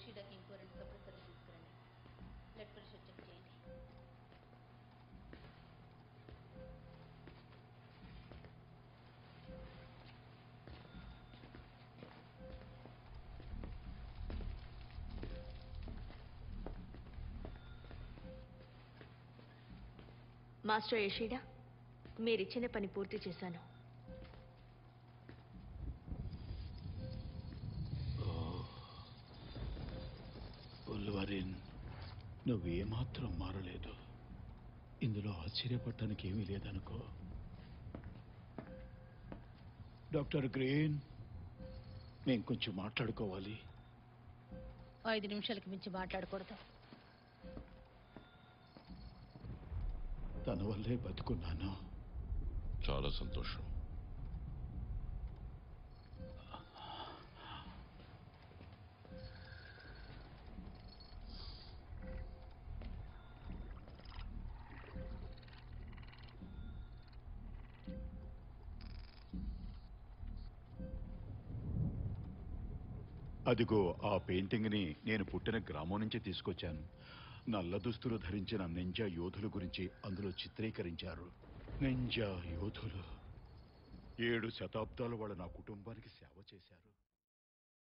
ఏషిడాకి ఇంకో రెండు కప్పులు సరి తీసుకురండి బ్లడ్ ప్రెషర్ చెక్ చేయండి మాస్టర్ యషీడా మీరిచ్చిన పని పూర్తి చేశాను ఉల్వరిన్ నువ్వేమాత్రం మారలేదు ఇందులో ఆశ్చర్యపడటానికి ఏమీ లేదనుకో డాక్టర్ గ్రీన్ మేం కొంచెం మాట్లాడుకోవాలి ఐదు నిమిషాలకి మించి మాట్లాడకూడదు తన వల్లే బతుకున్నాను చాలా సంతోషం అదిగో ఆ పెయింటింగ్ని నేను పుట్టిన గ్రామం నుంచి తీసుకొచ్చాను నల్ల దుస్తులు ధరించిన నింజా యోధుల గురించి అందులో చిత్రీకరించారు నింజా యోధులు ఏడు శతాబ్దాలు వాళ్ళు నా కుటుంబానికి సేవ చేశారు